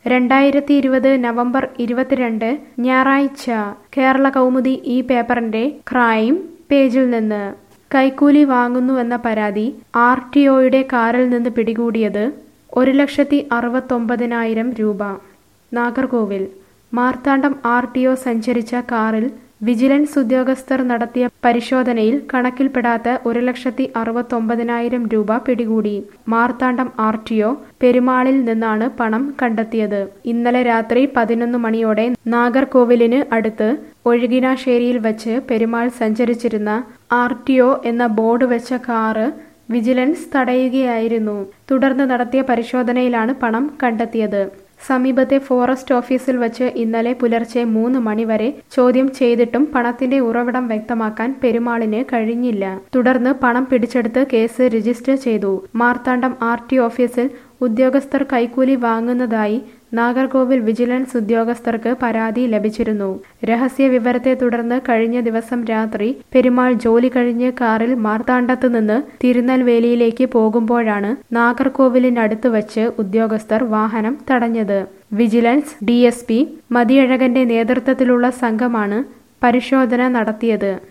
രണ്ടായിരത്തി ഇരുപത് നവംബർ ഇരുപത്തിരണ്ട് ഞായറാഴ്ച കേരള കൗമുദി ഈ പേപ്പറിന്റെ ക്രൈം പേജിൽ നിന്ന് കൈക്കൂലി വാങ്ങുന്നുവെന്ന പരാതി ആർ ടി ഒയുടെ കാറിൽ നിന്ന് പിടികൂടിയത് ഒരു ലക്ഷത്തി അറുപത്തൊമ്പതിനായിരം രൂപ Nagercoil Marthandam R T O സഞ്ചരിച്ച കാറിൽ വിജിലൻസ് ഉദ്യോഗസ്ഥർ നടത്തിയ പരിശോധനയിൽ കണക്കിൽപ്പെടാത്ത ഒരു ലക്ഷത്തി അറുപത്തൊമ്പതിനായിരം രൂപ പിടികൂടി മാർത്താണ്ഡം ആർ ടി ഒ പെരുമാളിൽ നിന്നാണ് പണം കണ്ടെത്തിയത് ഇന്നലെ രാത്രി പതിനൊന്ന് മണിയോടെ നാഗർകോവിലിന് അടുത്ത് ഒഴുകിനാശ്ശേരിയിൽ വച്ച് പെരുമാൾ സഞ്ചരിച്ചിരുന്ന ആർ ടി ഒ എന്ന ബോർഡ് വെച്ച കാറ് വിജിലൻസ് തടയുകയായിരുന്നു തുടർന്ന് നടത്തിയ പരിശോധനയിലാണ് പണം കണ്ടെത്തിയത് സമീപത്തെ ഫോറസ്റ്റ് ഓഫീസിൽ വച്ച് ഇന്നലെ പുലർച്ചെ മൂന്ന് മണിവരെ ചോദ്യം ചെയ്തിട്ടും പണത്തിന്റെ ഉറവിടം വ്യക്തമാക്കാൻ പെരുമാളിന് കഴിഞ്ഞില്ല തുടർന്ന് പണം പിടിച്ചെടുത്ത് കേസ് രജിസ്റ്റർ ചെയ്തു മാർത്താണ്ഡം ആർ ടി ഓഫീസിൽ ഉദ്യോഗസ്ഥർ കൈക്കൂലി വാങ്ങുന്നതായി നാഗർകോവിൽ വിജിലൻസ് ഉദ്യോഗസ്ഥർക്ക് പരാതി ലഭിച്ചിരുന്നു രഹസ്യ വിവരത്തെ തുടർന്ന് കഴിഞ്ഞ ദിവസം രാത്രി പെരുമാൾ ജോലി കഴിഞ്ഞ് കാറിൽ മാർത്താണ്ഡത്ത് നിന്ന് തിരുനെൽവേലിയിലേക്ക് പോകുമ്പോഴാണ് നാഗർകോവിലിനടുത്ത് വച്ച് ഉദ്യോഗസ്ഥർ വാഹനം തടഞ്ഞത് വിജിലൻസ് ഡി എസ് പി മതിയഴകന്റെ നേതൃത്വത്തിലുള്ള സംഘമാണ് പരിശോധന നടത്തിയത്